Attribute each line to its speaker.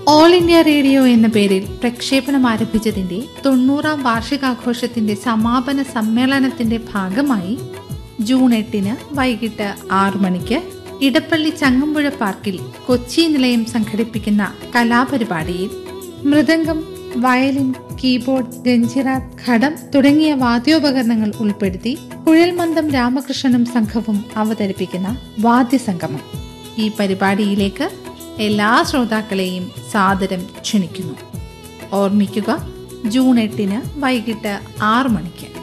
Speaker 1: all India radio എന്ന പേരിൽ പ്രക്ഷേപണം ആരംഭിച്ചതിന്റെ തൊണ്ണൂറാം വാർഷികാഘോഷത്തിന്റെ സമാപന സമ്മേളനത്തിന്റെ ഭാഗമായി ജൂൺ എട്ടിന് വൈകിട്ട് ആറു മണിക്ക് ഇടപ്പള്ളി ചങ്ങമ്പുഴ പാർക്കിൽ കൊച്ചി നിലയം സംഘടിപ്പിക്കുന്ന കലാപരിപാടിയിൽ മൃദംഗം വയലിൻ കീബോർഡ് ഗഞ്ചിറ ഘടം തുടങ്ങിയ വാദ്യോപകരണങ്ങൾ ഉൾപ്പെടുത്തി കുഴൽമന്ദം രാമകൃഷ്ണനും സംഘവും അവതരിപ്പിക്കുന്ന വാദ്യസംഗമം ഈ പരിപാടിയിലേക്ക് എല്ലാ ശ്രോതാക്കളെയും സാദരം ക്ഷണിക്കുന്നു ഓർമ്മിക്കുക ജൂൺ എട്ടിന് വൈകിട്ട് ആറു മണിക്ക്